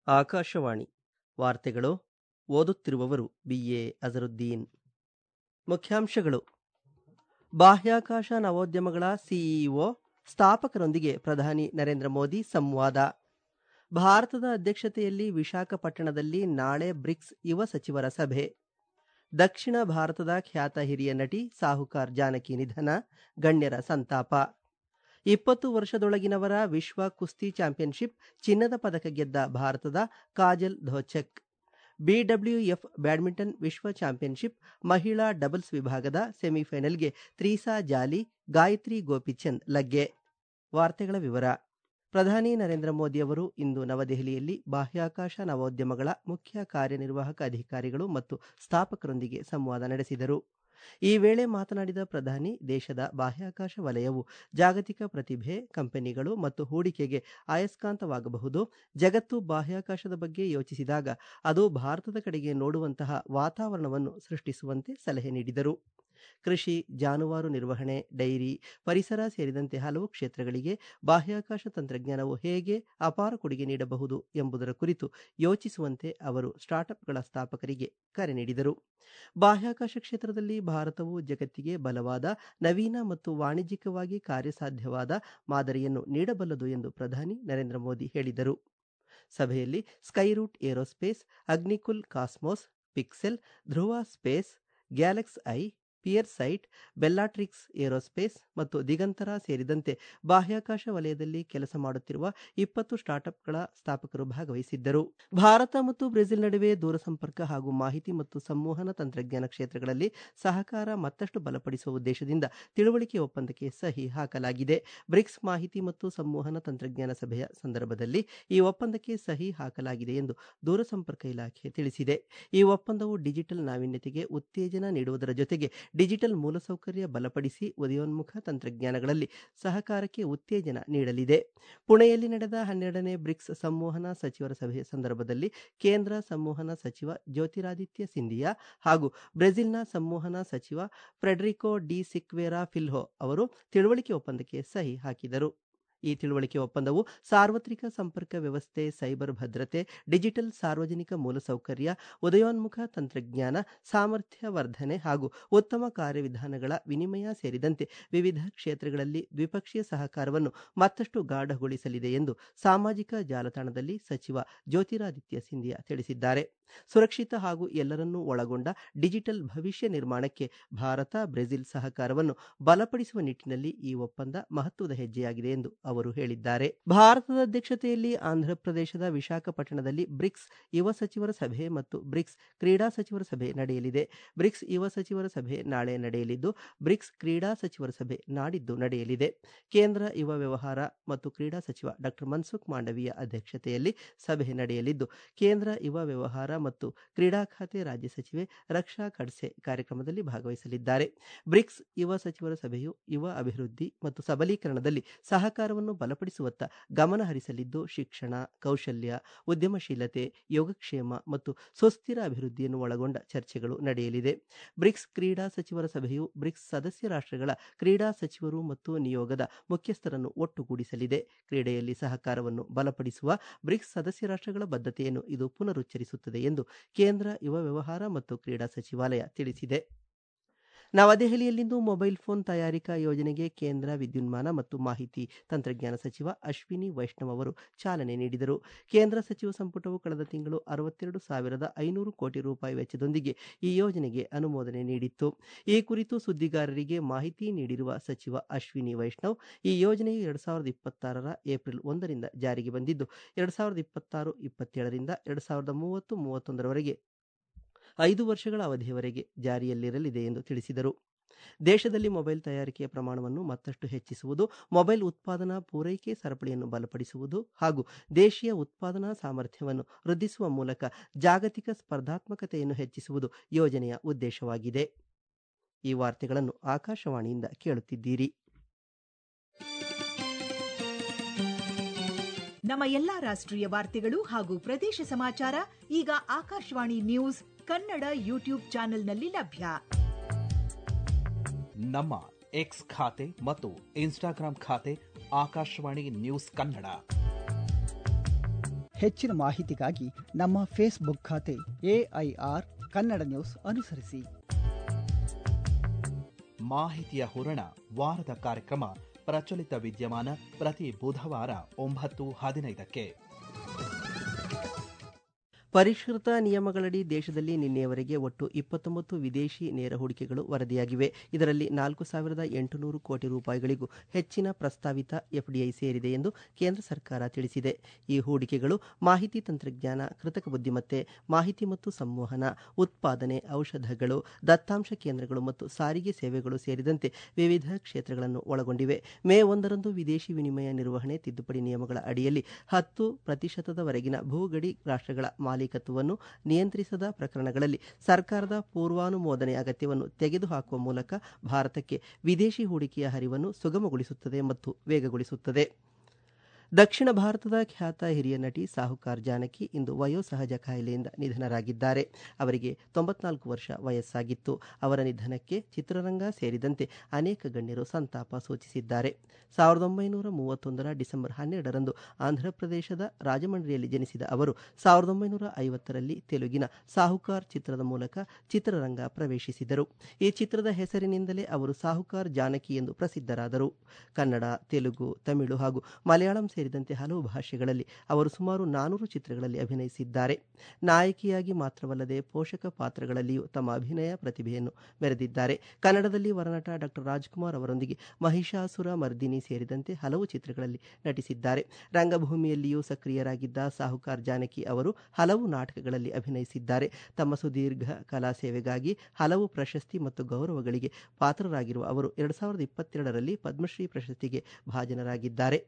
ಆಕಾಶವಾಣಿ ವಾರ್ತೆಗಳು ಓದುತ್ತಿರುವವರು ಬಿಎ ಅಜರುದ್ದೀನ್ ಮುಖ್ಯಾಂಶಗಳು ಬಾಹ್ಯಾಕಾಶ ನವೋದ್ಯಮಗಳ ಸಿಇಒ ಸ್ಥಾಪಕರೊಂದಿಗೆ ಪ್ರಧಾನಿ ನರೇಂದ್ರ ಮೋದಿ ಸಂವಾದ ಭಾರತದ ಅಧ್ಯಕ್ಷತೆಯಲ್ಲಿ ವಿಶಾಖಪಟ್ಟಣದಲ್ಲಿ ನಾಳೆ ಬ್ರಿಕ್ಸ್ ಯುವ ಸಚಿವರ ಸಭೆ ದಕ್ಷಿಣ ಭಾರತದ ಖ್ಯಾತ ಹಿರಿಯ ನಟಿ ಸಾಹುಕಾರ್ ಜಾನಕಿ ನಿಧನ ಗಣ್ಯರ ಸಂತಾಪ ಇಪ್ಪತ್ತು ವರ್ಷದೊಳಗಿನವರ ವಿಶ್ವ ಕುಸ್ತಿ ಚಾಂಪಿಯನ್ಶಿಪ್ ಚಿನ್ನದ ಪದಕ ಗೆದ್ದ ಭಾರತದ ಕಾಜಲ್ ಧೋಚಕ್ ಬಿಡಬ್ಲ್ಯೂಎಫ್ ಬ್ಯಾಡ್ಮಿಂಟನ್ ವಿಶ್ವ ಚಾಂಪಿಯನ್ಶಿಪ್ ಮಹಿಳಾ ಡಬಲ್ಸ್ ವಿಭಾಗದ ಸೆಮಿಫೈನಲ್ಗೆ ತ್ರೀಸಾ ಜಾಲಿ ಗಾಯತ್ರಿ ಗೋಪಿಚಂದ್ ಲಗ್ಗೆ ವಾರ್ತೆಗಳ ವಿವರ ಪ್ರಧಾನಿ ನರೇಂದ್ರ ಮೋದಿ ಅವರು ಇಂದು ನವದೆಹಲಿಯಲ್ಲಿ ಬಾಹ್ಯಾಕಾಶ ನವೋದ್ಯಮಗಳ ಮುಖ್ಯ ಕಾರ್ಯನಿರ್ವಾಹಕ ಅಧಿಕಾರಿಗಳು ಮತ್ತು ಸ್ಥಾಪಕರೊಂದಿಗೆ ಸಂವಾದ ನಡೆಸಿದರು ಈ ವೇಳೆ ಮಾತನಾಡಿದ ಪ್ರಧಾನಿ ದೇಶದ ಬಾಹ್ಯಾಕಾಶ ವಲಯವು ಜಾಗತಿಕ ಪ್ರತಿಭೆ ಕಂಪನಿಗಳು ಮತ್ತು ಹೂಡಿಕೆಗೆ ಅಯಸ್ಕಾಂತವಾಗಬಹುದು ಜಗತ್ತು ಬಾಹ್ಯಾಕಾಶದ ಬಗ್ಗೆ ಯೋಚಿಸಿದಾಗ ಅದು ಭಾರತದ ಕಡೆಗೆ ನೋಡುವಂತಹ ವಾತಾವರಣವನ್ನು ಸೃಷ್ಟಿಸುವಂತೆ ಸಲಹೆ ನೀಡಿದರು ಕೃಷಿ ಜಾನುವಾರು ನಿರ್ವಹಣೆ ಡೈರಿ ಪರಿಸರ ಸೇರಿದಂತೆ ಹಲವು ಕ್ಷೇತ್ರಗಳಿಗೆ ಬಾಹ್ಯಾಕಾಶ ತಂತ್ರಜ್ಞಾನವು ಹೇಗೆ ಅಪಾರ ಕೊಡುಗೆ ನೀಡಬಹುದು ಎಂಬುದರ ಕುರಿತು ಯೋಚಿಸುವಂತೆ ಅವರು ಸ್ಟಾರ್ಟ್ಅಪ್ಗಳ ಸ್ಥಾಪಕರಿಗೆ ಕರೆ ನೀಡಿದರು ಬಾಹ್ಯಾಕಾಶ ಕ್ಷೇತ್ರದಲ್ಲಿ ಭಾರತವು ಜಗತ್ತಿಗೆ ಬಲವಾದ ನವೀನ ಮತ್ತು ವಾಣಿಜ್ಯಿಕವಾಗಿ ಕಾರ್ಯಸಾಧ್ಯವಾದ ಮಾದರಿಯನ್ನು ನೀಡಬಲ್ಲದು ಎಂದು ಪ್ರಧಾನಿ ನರೇಂದ್ರ ಮೋದಿ ಹೇಳಿದರು ಸಭೆಯಲ್ಲಿ Skyroot Aerospace Agnikul Cosmos Pixxel Dhruva Space GalaxEye PierSight Bellatrix Aerospace ಮತ್ತು ದಿಗಂತರ ಸೇರಿದಂತೆ ಬಾಹ್ಯಾಕಾಶ ವಲಯದಲ್ಲಿ ಕೆಲಸ ಮಾಡುತ್ತಿರುವ ಇಪ್ಪತ್ತು ಸ್ಟಾರ್ಟ್ಅಪ್ಗಳ ಸ್ಥಾಪಕರು ಭಾಗವಹಿಸಿದ್ದರು ಭಾರತ ಮತ್ತು ಬ್ರೆಜಿಲ್ ನಡುವೆ ದೂರಸಂಪರ್ಕ ಹಾಗೂ ಮಾಹಿತಿ ಮತ್ತು ಸಂವಹನ ತಂತ್ರಜ್ಞಾನ ಕ್ಷೇತ್ರಗಳಲ್ಲಿ ಸಹಕಾರ ಮತ್ತಷ್ಟು ಬಲಪಡಿಸುವ ಉದ್ದೇಶದಿಂದ ತಿಳುವಳಿಕೆ ಒಪ್ಪಂದಕ್ಕೆ ಸಹಿ ಹಾಕಲಾಗಿದೆ ಬ್ರಿಕ್ಸ್ ಮಾಹಿತಿ ಮತ್ತು ಸಂವಹನ ತಂತ್ರಜ್ಞಾನ ಸಭೆಯ ಸಂದರ್ಭದಲ್ಲಿ ಈ ಒಪ್ಪಂದಕ್ಕೆ ಸಹಿ ಹಾಕಲಾಗಿದೆ ಎಂದು ದೂರಸಂಪರ್ಕ ಇಲಾಖೆ ತಿಳಿಸಿದೆ ಈ ಒಪ್ಪಂದವು ಡಿಜಿಟಲ್ ನಾವೀನ್ಯತೆಗೆ ಉತ್ತೇಜನ ನೀಡುವುದರ ಜೊತೆಗೆ ಡಿಜಿಟಲ್ ಮೂಲಸೌಕರ್ಯ ಬಲಪಡಿಸಿ ಉದಯೋನ್ಮುಖ ತಂತ್ರಜ್ಞಾನಗಳಲ್ಲಿ ಸಹಕಾರಕ್ಕೆ ಉತ್ತೇಜನ ನೀಡಲಿದೆ ಪುಣೆಯಲ್ಲಿ ನಡೆದ ಹನ್ನೆರಡನೇ ಬ್ರಿಕ್ಸ್ ಸಂವಹನ ಸಚಿವರ ಸಭೆಯ ಸಂದರ್ಭದಲ್ಲಿ ಕೇಂದ್ರ ಸಂವಹನ ಸಚಿವ ಜ್ಯೋತಿರಾದಿತ್ಯ ಸಿಂಧಿಯಾ ಹಾಗೂ ಬ್ರೆಜಿಲ್ನ ಸಂವಹನ ಸಚಿವ ಫ್ರೆಡ್ರಿಕೋ ಡಿ ಸಿಕ್ವೇರಾ ಫಿಲ್ಹೋ ಅವರು ತಿಳುವಳಿಕೆ ಒಪ್ಪಂದಕ್ಕೆ ಸಹಿ ಹಾಕಿದರು ಈ ತಿಳುವಳಿಕೆ ಒಪ್ಪಂದವು ಸಾರ್ವತ್ರಿಕ ಸಂಪರ್ಕ ವ್ಯವಸ್ಥೆ ಸೈಬರ್ ಭದ್ರತೆ ಡಿಜಿಟಲ್ ಸಾರ್ವಜನಿಕ ಮೂಲಸೌಕರ್ಯ ಉದಯೋನ್ಮುಖ ತಂತ್ರಜ್ಞಾನ ಸಾಮರ್ಥ್ಯ ವರ್ಧನೆ ಹಾಗೂ ಉತ್ತಮ ಕಾರ್ಯವಿಧಾನಗಳ ವಿನಿಮಯ ಸೇರಿದಂತೆ ವಿವಿಧ ಕ್ಷೇತ್ರಗಳಲ್ಲಿ ದ್ವಿಪಕ್ಷೀಯ ಸಹಕಾರವನ್ನು ಮತ್ತಷ್ಟು ಗಾಢಗೊಳಿಸಲಿದೆ ಎಂದು ಸಾಮಾಜಿಕ ಜಾಲತಾಣದಲ್ಲಿ ಸಚಿವ ಜ್ಯೋತಿರಾದಿತ್ಯ ಸಿಂಧಿಯಾ ತಿಳಿಸಿದ್ದಾರೆ ಸುರಕ್ಷಿತ ಹಾಗೂ ಎಲ್ಲರನ್ನೂ ಒಳಗೊಂಡ ಡಿಜಿಟಲ್ ಭವಿಷ್ಯ ನಿರ್ಮಾಣಕ್ಕೆ ಭಾರತ ಬ್ರೆಜಿಲ್ ಸಹಕಾರವನ್ನು ಬಲಪಡಿಸುವ ನಿಟ್ಟಿನಲ್ಲಿ ಈ ಒಪ್ಪಂದ ಮಹತ್ವದ ಹೆಜ್ಜೆಯಾಗಿದೆ ಎಂದು ಅವರು ಹೇಳಿದ್ದಾರೆ ಭಾರತದ ಅಧ್ಯಕ್ಷತೆಯಲ್ಲಿ ಆಂಧ್ರಪ್ರದೇಶದ ವಿಶಾಖಪಟ್ಟಣದಲ್ಲಿ ಬ್ರಿಕ್ಸ್ ಯುವ ಸಚಿವರ ಸಭೆ ಮತ್ತು ಬ್ರಿಕ್ಸ್ ಕ್ರೀಡಾ ಸಚಿವರ ಸಭೆ ನಡೆಯಲಿದೆ ಬ್ರಿಕ್ಸ್ ಯುವ ಸಚಿವರ ಸಭೆ ನಾಳೆ ನಡೆಯಲಿದ್ದು ಬ್ರಿಕ್ಸ್ ಕ್ರೀಡಾ ಸಚಿವರ ಸಭೆ ನಾಡಿದ್ದು ನಡೆಯಲಿದೆ ಕೇಂದ್ರ ಯುವ ವ್ಯವಹಾರ ಮತ್ತು ಕ್ರೀಡಾ ಸಚಿವ ಡಾಕ್ಟರ್ ಮನ್ಸುಖ್ ಮಾಂಡವೀಯ ಅಧ್ಯಕ್ಷತೆಯಲ್ಲಿ ಸಭೆ ನಡೆಯಲಿದ್ದು ಕೇಂದ್ರ ಯುವ ವ್ಯವಹಾರ ಮತ್ತು ಕ್ರೀಡಾ ಖಾತೆ ರಾಜ್ಯ ಸಚಿವೆ ರಕ್ಷಾ ಖಡ್ಸೆ ಕಾರ್ಯಕ್ರಮದಲ್ಲಿ ಭಾಗವಹಿಸಲಿದ್ದಾರೆ ಬ್ರಿಕ್ಸ್ ಯುವ ಸಚಿವರ ಸಭೆಯು ಯುವ ಅಭಿವೃದ್ಧಿ ಮತ್ತು ಸಬಲೀಕರಣದಲ್ಲಿ ಸಹಕಾರವನ್ನು ಬಲಪಡಿಸುವತ್ತ ಗಮನ ಹರಿಸಲಿದ್ದು ಶಿಕ್ಷಣ ಕೌಶಲ್ಯ ಉದ್ಯಮಶೀಲತೆ ಯೋಗಕ್ಷೇಮ ಮತ್ತು ಸುಸ್ಥಿರ ಅಭಿವೃದ್ಧಿಯನ್ನು ಒಳಗೊಂಡ ಚರ್ಚೆಗಳು ನಡೆಯಲಿದೆ ಬ್ರಿಕ್ಸ್ ಕ್ರೀಡಾ ಸಚಿವರ ಸಭೆಯು ಬ್ರಿಕ್ಸ್ ಸದಸ್ಯ ರಾಷ್ಟ್ರಗಳ ಕ್ರೀಡಾ ಸಚಿವರು ಮತ್ತು ನಿಯೋಗದ ಮುಖ್ಯಸ್ಥರನ್ನು ಒಟ್ಟುಗೂಡಿಸಲಿದೆ ಕ್ರೀಡೆಯಲ್ಲಿ ಸಹಕಾರವನ್ನು ಬಲಪಡಿಸುವ ಬ್ರಿಕ್ಸ್ ಸದಸ್ಯ ರಾಷ್ಟ್ರಗಳ ಬದ್ಧತೆಯನ್ನು ಇದು ಪುನರುಚ್ಚರಿಸುತ್ತದೆ ಎಂದು ಕೇಂದ್ರ ಯುವ ವ್ಯವಹಾರ ಮತ್ತು ಕ್ರೀಡಾ ಸಚಿವಾಲಯ ತಿಳಿಸಿದೆ ನವದೆಹಲಿಯಲ್ಲಿಂದು ಮೊಬೈಲ್ ಫೋನ್ ತಯಾರಿಕಾ ಯೋಜನೆಗೆ ಕೇಂದ್ರ ವಿದ್ಯುನ್ಮಾನ ಮತ್ತು ಮಾಹಿತಿ ತಂತ್ರಜ್ಞಾನ ಸಚಿವ ಅಶ್ವಿನಿ ವೈಷ್ಣವ್ ಅವರು ಚಾಲನೆ ನೀಡಿದರು ಕೇಂದ್ರ ಸಚಿವ ಸಂಪುಟವು ಕಳೆದ ತಿಂಗಳು ಅರವತ್ತೆರಡು ಸಾವಿರದ ಐನೂರು ಕೋಟಿ ರೂಪಾಯಿ ವೆಚ್ಚದೊಂದಿಗೆ ಈ ಯೋಜನೆಗೆ ಅನುಮೋದನೆ ನೀಡಿತ್ತು ಈ ಕುರಿತು ಸುದ್ದಿಗಾರರಿಗೆ ಮಾಹಿತಿ ನೀಡಿರುವ ಸಚಿವ ಅಶ್ವಿನಿ ವೈಷ್ಣವ್ ಈ ಯೋಜನೆಯು ಎರಡು ಸಾವಿರದ ಇಪ್ಪತ್ತಾರರ ಏಪ್ರಿಲ್ ಒಂದರಿಂದ ಜಾರಿಗೆ ಬಂದಿದ್ದು ಎರಡು ಸಾವಿರದ ಇಪ್ಪತ್ತಾರು ಇಪ್ಪತ್ತೇಳರಿಂದ ಎರಡು ಸಾವಿರದ ಮೂವತ್ತು ಮೂವತ್ತೊಂದರವರೆಗೆ ಐದು ವರ್ಷಗಳ ಅವಧಿಯವರೆಗೆ ಜಾರಿಯಲ್ಲಿರಲಿದೆ ಎಂದು ತಿಳಿಸಿದರು ದೇಶದಲ್ಲಿ ಮೊಬೈಲ್ ತಯಾರಿಕೆಯ ಪ್ರಮಾಣವನ್ನು ಮತ್ತಷ್ಟು ಹೆಚ್ಚಿಸುವುದು ಮೊಬೈಲ್ ಉತ್ಪಾದನಾ ಪೂರೈಕೆ ಸರಪಳಿಯನ್ನು ಬಲಪಡಿಸುವುದು ಹಾಗೂ ದೇಶೀಯ ಉತ್ಪಾದನಾ ಸಾಮರ್ಥ್ಯವನ್ನು ವೃದ್ಧಿಸುವ ಮೂಲಕ ಜಾಗತಿಕ ಸ್ಪರ್ಧಾತ್ಮಕತೆಯನ್ನು ಹೆಚ್ಚಿಸುವುದು ಯೋಜನೆಯ ಉದ್ದೇಶವಾಗಿದೆ ಈ ವಾರ್ತೆಗಳನ್ನು ಆಕಾಶವಾಣಿಯಿಂದ ಕೇಳುತ್ತಿದ್ದೀರಿ ನಮ್ಮ ಎಲ್ಲಾ ರಾಷ್ಟ್ರೀಯ ವಾರ್ತೆಗಳು ಹಾಗೂ ಪ್ರದೇಶ ಸಮಾಚಾರ ಈಗ ಆಕಾಶವಾಣಿ ನ್ಯೂಸ್ ಕನ್ನಡ ಯೂಟ್ಯೂಬ್ ಚಾನೆಲ್ನಲ್ಲಿ ಲಭ್ಯ ನಮ್ಮ ಎಕ್ಸ್ ಖಾತೆ ಮತ್ತು ಇನ್ಸ್ಟಾಗ್ರಾಂ ಖಾತೆ ಆಕಾಶವಾಣಿ ನ್ಯೂಸ್ ಕನ್ನಡ ಹೆಚ್ಚಿನ ಮಾಹಿತಿಗಾಗಿ ನಮ್ಮ ಫೇಸ್ಬುಕ್ ಖಾತೆ ಎಐಆರ್ ಕನ್ನಡ ನ್ಯೂಸ್ ಅನುಸರಿಸಿ ಮಾಹಿತಿಯ ಹೂರಣ ವಾರದ ಕಾರ್ಯಕ್ರಮ ಪ್ರಚಲಿತ ವಿದ್ಯಮಾನ ಪ್ರತಿ ಬುಧವಾರ ಒಂಬತ್ತು ಹದಿನೈದಕ್ಕೆ ಪರಿಷ್ಕೃತ ನಿಯಮಗಳಡಿ ದೇಶದಲ್ಲಿ ನಿನ್ನೆಯವರೆಗೆ ಒಟ್ಟು ಇಪ್ಪತ್ತೊಂಬತ್ತು ವಿದೇಶಿ ನೇರ ಹೂಡಿಕೆಗಳು ವರದಿಯಾಗಿವೆ ಇದರಲ್ಲಿ ನಾಲ್ಕು ಸಾವಿರದ ಎಂಟುನೂರು ಕೋಟಿ ರೂಪಾಯಿಗಳಿಗೂ ಹೆಚ್ಚಿನ ಪ್ರಸ್ತಾವಿತ ಎಫ್ಡಿಐ ಸೇರಿದೆ ಎಂದು ಕೇಂದ್ರ ಸರ್ಕಾರ ತಿಳಿಸಿದೆ ಈ ಹೂಡಿಕೆಗಳು ಮಾಹಿತಿ ತಂತ್ರಜ್ಞಾನ ಕೃತಕ ಬುದ್ಧಿಮತ್ತೆ ಮಾಹಿತಿ ಮತ್ತು ಸಂವಹನ ಉತ್ಪಾದನೆ ಔಷಧಗಳು ದತ್ತಾಂಶ ಕೇಂದ್ರಗಳು ಮತ್ತು ಸಾರಿಗೆ ಸೇವೆಗಳು ಸೇರಿದಂತೆ ವಿವಿಧ ಕ್ಷೇತ್ರಗಳನ್ನು ಒಳಗೊಂಡಿವೆ ಮೇ ಒಂದರಂದು ವಿದೇಶಿ ವಿನಿಮಯ ನಿರ್ವಹಣೆ ತಿದ್ದುಪಡಿ ನಿಯಮಗಳ ಅಡಿಯಲ್ಲಿ ಹತ್ತು ಪ್ರತಿಶತದವರೆಗಿನ ಭೂಗಡಿ ರಾಷ್ಟ್ರಗಳ ಮಾಲೀಕತ್ವವನ್ನು ನಿಯಂತ್ರಿಸದ ಪ್ರಕರಣಗಳಲ್ಲಿ ಸರ್ಕಾರದ ಪೂರ್ವಾನುಮೋದನೆ ಅಗತ್ಯವನ್ನು ತೆಗೆದುಹಾಕುವ ಮೂಲಕ ಭಾರತಕ್ಕೆ ವಿದೇಶಿ ಹೂಡಿಕೆಯ ಹರಿವನ್ನು ಸುಗಮಗೊಳಿಸುತ್ತದೆ ಮತ್ತು ವೇಗಗೊಳಿಸುತ್ತದೆ ದಕ್ಷಿಣ ಭಾರತದ ಖ್ಯಾತ ಹಿರಿಯ ನಟಿ ಸಾಹುಕಾರ್ ಜಾನಕಿ ಇಂದು ವಯೋಸಹಜ ಕಾಯಿಲೆಯಿಂದ ನಿಧನರಾಗಿದ್ದಾರೆ ಅವರಿಗೆ ತೊಂಬತ್ನಾಲ್ಕು ವರ್ಷ ವಯಸ್ಸಾಗಿತ್ತು ಅವರ ನಿಧನಕ್ಕೆ ಚಿತ್ರರಂಗ ಸೇರಿದಂತೆ ಅನೇಕ ಗಣ್ಯರು ಸಂತಾಪ ಸೂಚಿಸಿದ್ದಾರೆ ಸಾವಿರದ ಒಂಬೈನೂರ ಮೂವತ್ತೊಂದರ ಡಿಸೆಂಬರ್ ಹನ್ನೆರಡರಂದು ಆಂಧ್ರಪ್ರದೇಶದ ರಾಜಮಂಡ್ರಿಯಲ್ಲಿ ಜನಿಸಿದ ಅವರು ಸಾವಿರದ ಒಂಬೈನೂರ ಐವತ್ತರಲ್ಲಿ ತೆಲುಗಿನ ಸಾಹುಕಾರ್ ಚಿತ್ರದ ಮೂಲಕ ಚಿತ್ರರಂಗ ಪ್ರವೇಶಿಸಿದರು ಈ ಚಿತ್ರದ ಹೆಸರಿನಿಂದಲೇ ಅವರು ಸಾಹುಕಾರ್ ಜಾನಕಿ ಎಂದು ಪ್ರಸಿದ್ಧರಾದರು ಕನ್ನಡ ತೆಲುಗು ತಮಿಳು ಹಾಗೂ ಮಲಯಾಳಂ ಸೇರಿದಂತೆ ಹಲವು ಭಾಷೆಗಳಲ್ಲಿ ಅವರು ಸುಮಾರು ನಾನೂರು ಚಿತ್ರಗಳಲ್ಲಿ ಅಭಿನಯಿಸಿದ್ದಾರೆ ನಾಯಕಿಯಾಗಿ ಮಾತ್ರವಲ್ಲದೆ ಪೋಷಕ ಪಾತ್ರಗಳಲ್ಲಿಯೂ ತಮ್ಮ ಅಭಿನಯ ಪ್ರತಿಭೆಯನ್ನು ಮೆರೆದಿದ್ದಾರೆ ಕನ್ನಡದಲ್ಲಿ ವರನಟ ಡಾಕ್ಟರ್ ರಾಜ್ಕುಮಾರ್ ಅವರೊಂದಿಗೆ ಮಹಿಷಾಸುರ ಮರ್ದಿನಿ ಸೇರಿದಂತೆ ಹಲವು ಚಿತ್ರಗಳಲ್ಲಿ ನಟಿಸಿದ್ದಾರೆ ರಂಗಭೂಮಿಯಲ್ಲಿಯೂ ಸಕ್ರಿಯರಾಗಿದ್ದ ಸಾಹುಕಾರ್ ಜಾನಕಿ ಅವರು ಹಲವು ನಾಟಕಗಳಲ್ಲಿ ಅಭಿನಯಿಸಿದ್ದಾರೆ ತಮ್ಮ ಸುದೀರ್ಘ ಕಲಾ ಸೇವೆಗಾಗಿ ಹಲವು ಪ್ರಶಸ್ತಿ ಮತ್ತು ಗೌರವಗಳಿಗೆ ಪಾತ್ರರಾಗಿರುವ ಅವರು ಎರಡು ಸಾವಿರದ ಇಪ್ಪತ್ತೆರಡರಲ್ಲಿ ಪದ್ಮಶ್ರೀ ಪ್ರಶಸ್ತಿಗೆ ಭಾಜನರಾಗಿದ್ದಾರೆ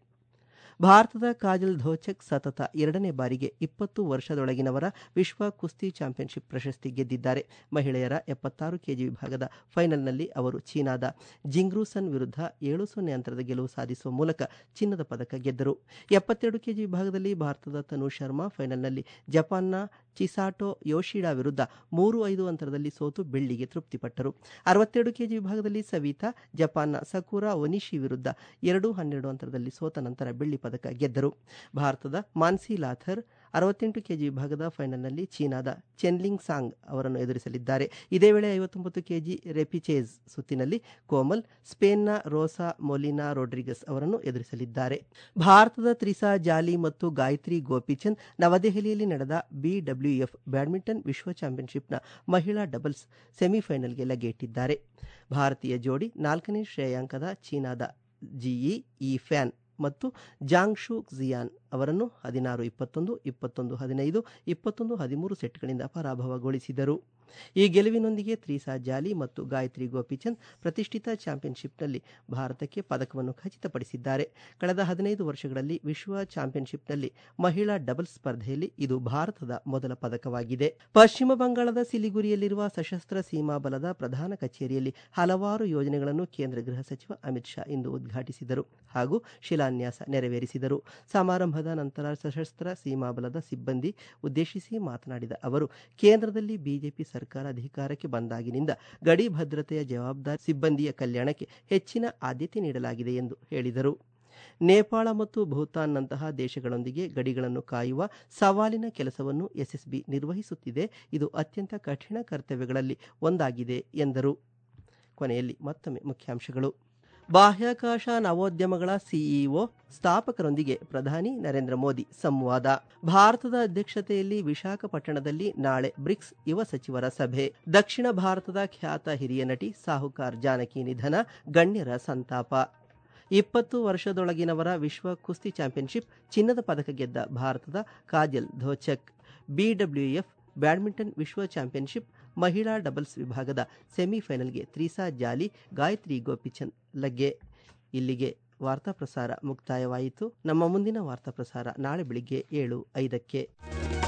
ಭಾರತದ ಕಾಜಲ್ ಧೋಚಕ್ ಸತತ ಎರಡನೇ ಬಾರಿಗೆ ಇಪ್ಪತ್ತು ವರ್ಷದೊಳಗಿನವರ ವಿಶ್ವ ಕುಸ್ತಿ ಚಾಂಪಿಯನ್ಶಿಪ್ ಪ್ರಶಸ್ತಿ ಗೆದ್ದಿದ್ದಾರೆ ಮಹಿಳೆಯರ ಎಪ್ಪತ್ತಾರು ಕೆಜಿ ವಿಭಾಗದ ಫೈನಲ್ನಲ್ಲಿ ಅವರು ಚೀನಾದ ಜಿಂಗ್ರೂಸನ್ ವಿರುದ್ಧ ಏಳು ಸೊನ್ನೆ ಅಂತರದ ಗೆಲುವು ಸಾಧಿಸುವ ಮೂಲಕ ಚಿನ್ನದ ಪದಕ ಗೆದ್ದರು ಎಪ್ಪತ್ತೆರಡು ಕೆಜಿ ವಿಭಾಗದಲ್ಲಿ ಭಾರತದ ತನು ಶರ್ಮಾ ಫೈನಲ್ನಲ್ಲಿ ಜಪಾನ್ನ ಚಿಸಾಟೋ ಯೋಶಿಡಾ ವಿರುದ್ಧ ಮೂರು ಐದು ಅಂತರದಲ್ಲಿ ಸೋತು ಬೆಳ್ಳಿಗೆ ತೃಪ್ತಿಪಟ್ಟರು ಅರವತ್ತೆರಡು ಕೆಜಿ ವಿಭಾಗದಲ್ಲಿ ಸವಿತಾ ಜಪಾನ್ನ ಸಕುರಾ ಒನಿಶಿ ವಿರುದ್ಧ ಎರಡು ಹನ್ನೆರಡು ಅಂತರದಲ್ಲಿ ಸೋತ ನಂತರ ಬೆಳ್ಳಿ ಪದಕ ಗೆದ್ದರು ಭಾರತದ ಮಾನ್ಸಿ ಲಾಥರ್ ಅರವತ್ತೆಂಟು ಕೆಜಿ ವಿಭಾಗದ ಫೈನಲ್ನಲ್ಲಿ ಚೀನಾದ ಚೆನ್ಲಿಂಗ್ ಸಾಂಗ್ ಅವರನ್ನು ಎದುರಿಸಲಿದ್ದಾರೆ ಇದೇ ವೇಳೆ ಐವತ್ತೊಂಬತ್ತು ಕೆಜಿ ರೆಪಿಚೇಸ್ ಸುತ್ತಿನಲ್ಲಿ ಕೋಮಲ್ ಸ್ಪೇನ್ನ ರೋಸಾ ಮೊಲಿನಾ ರೋಡ್ರಿಗಸ್ ಅವರನ್ನು ಎದುರಿಸಲಿದ್ದಾರೆ ಭಾರತದ ತ್ರಿಸಾ ಜಾಲಿ ಮತ್ತು ಗಾಯತ್ರಿ ಗೋಪಿಚಂದ್ ನವದೆಹಲಿಯಲ್ಲಿ ನಡೆದ ಬಿಡಬ್ಲ್ಯೂಎಫ್ ಬ್ಯಾಡ್ಮಿಂಟನ್ ವಿಶ್ವ ಚಾಂಪಿಯನ್ಶಿಪ್ನ ಮಹಿಳಾ ಡಬಲ್ಸ್ ಸೆಮಿಫೈನಲ್ಗೆ ಲಗ್ಗೆಯಿಟ್ಟಿದ್ದಾರೆ ಭಾರತೀಯ ಜೋಡಿ ನಾಲ್ಕನೇ ಶ್ರೇಯಾಂಕದ ಚೀನಾದ ಜಿಇ ಇ ಫ್ಯಾನ್ ಮತ್ತು ಜಾಂಗ್ ಶೂ ಜಿಯಾನ್ ಅವರನ್ನು ಹದಿನಾರು ಇಪ್ಪತ್ತೊಂದು ಇಪ್ಪತ್ತೊಂದು ಹದಿನೈದು ಇಪ್ಪತ್ತೊಂದು ಹದಿಮೂರು ಸೆಟ್ಗಳಿಂದ ಪರಾಭವಗೊಳಿಸಿದರು ಈ ಗೆಲುವಿನೊಂದಿಗೆ ತ್ರಿಸಾ ಜಾಲಿ ಮತ್ತು ಗಾಯತ್ರಿ ಗೋಪಿಚಂದ್ ಪ್ರತಿಷ್ಠಿತ ಚಾಂಪಿಯನ್ಶಿಪ್ನಲ್ಲಿ ಭಾರತಕ್ಕೆ ಪದಕವನ್ನು ಖಚಿತಪಡಿಸಿದ್ದಾರೆ ಕಳೆದ ಹದಿನೈದು ವರ್ಷಗಳಲ್ಲಿ ವಿಶ್ವ ಚಾಂಪಿಯನ್ಶಿಪ್ನಲ್ಲಿ ಮಹಿಳಾ ಡಬಲ್ಸ್ ಸ್ಪರ್ಧೆಯಲ್ಲಿ ಇದು ಭಾರತದ ಮೊದಲ ಪದಕವಾಗಿದೆ ಪಶ್ಚಿಮ ಬಂಗಾಳದ ಸಿಲಿಗುರಿಯಲ್ಲಿರುವ ಸಶಸ್ತ್ರ ಸೀಮಾ ಬಲದ ಪ್ರಧಾನ ಕಚೇರಿಯಲ್ಲಿ ಹಲವಾರು ಯೋಜನೆಗಳನ್ನು ಕೇಂದ್ರ ಗೃಹ ಸಚಿವ ಅಮಿತ್ ಶಾ ಇಂದು ಉದ್ಘಾಟಿಸಿದರು ಹಾಗೂ ಶಿಲಾನ್ಯಾಸ ನೆರವೇರಿಸಿದರು ಸಮಾರಂಭದ ನಂತರ ಸಶಸ್ತ್ರ ಸೀಮಾ ಬಲದ ಸಿಬ್ಬಂದಿ ಉದ್ದೇಶಿಸಿ ಮಾತನಾಡಿದ ಅವರು ಕೇಂದ್ರದಲ್ಲಿ ಬಿಜೆಪಿ ಸರ್ಕಾರ ಅಧಿಕಾರಕ್ಕೆ ಬಂದಾಗಿನಿಂದ ಗಡಿ ಭದ್ರತೆಯ ಜವಾಬ್ದಾರಿ ಸಿಬ್ಬಂದಿಯ ಕಲ್ಯಾಣಕ್ಕೆ ಹೆಚ್ಚಿನ ಆದ್ಯತೆ ನೀಡಲಾಗಿದೆ ಎಂದು ಹೇಳಿದರು ನೇಪಾಳ ಮತ್ತು ಭೂತಾನ್ನಂತಹ ದೇಶಗಳೊಂದಿಗೆ ಗಡಿಗಳನ್ನು ಕಾಯುವ ಸವಾಲಿನ ಕೆಲಸವನ್ನು ಎಸ್ಎಸ್ಬಿ ನಿರ್ವಹಿಸುತ್ತಿದೆ ಇದು ಅತ್ಯಂತ ಕಠಿಣ ಕರ್ತವ್ಯಗಳಲ್ಲಿ ಒಂದಾಗಿದೆ ಎಂದರು ಕೊನೆಯಲ್ಲಿ ಮತ್ತೊಮ್ಮೆ ಮುಖ್ಯಾಂಶಗಳು ಬಾಹ್ಯಾಕಾಶ ನವೋದ್ಯಮಗಳ ಸಿಇಒ ಸ್ಥಾಪಕರೊಂದಿಗೆ ಪ್ರಧಾನಿ ನರೇಂದ್ರ ಮೋದಿ ಸಂವಾದ ಭಾರತದ ಅಧ್ಯಕ್ಷತೆಯಲ್ಲಿ ವಿಶಾಖಪಟ್ಟಣದಲ್ಲಿ ನಾಳೆ ಬ್ರಿಕ್ಸ್ ಯುವ ಸಚಿವರ ಸಭೆ ದಕ್ಷಿಣ ಭಾರತದ ಖ್ಯಾತ ಹಿರಿಯ ನಟಿ ಸಾಹುಕಾರ್ ಜಾನಕಿ ನಿಧನ ಗಣ್ಯರ ಸಂತಾಪ ಇಪ್ಪತ್ತು ವರ್ಷದೊಳಗಿನವರ ವಿಶ್ವ ಕುಸ್ತಿ ಚಾಂಪಿಯನ್ಶಿಪ್ ಚಿನ್ನದ ಪದಕ ಗೆದ್ದ ಭಾರತದ ಕಾಜಲ್ ಧೋಚಕ್ ಬಿಡಬ್ಲ್ಯೂಎಫ್ ಬ್ಯಾಡ್ಮಿಂಟನ್ ವಿಶ್ವ ಚಾಂಪಿಯನ್ಶಿಪ್ ಮಹಿಳಾ ಡಬಲ್ಸ್ ವಿಭಾಗದ ಸೆಮಿಫೈನಲ್ಗೆ ತ್ರಿಸಾ ಜಾಲಿ ಗಾಯತ್ರಿ ಗೋಪಿಚಂದ್ ಲಗ್ಗೆ ಇಲ್ಲಿಗೆ ವಾರ್ತಾ ಪ್ರಸಾರ ಮುಕ್ತಾಯವಾಯಿತು ನಮ್ಮ ಮುಂದಿನ ವಾರ್ತಾ ಪ್ರಸಾರ ನಾಳೆ ಬೆಳಿಗ್ಗೆ ಏಳು ಐದಕ್ಕೆ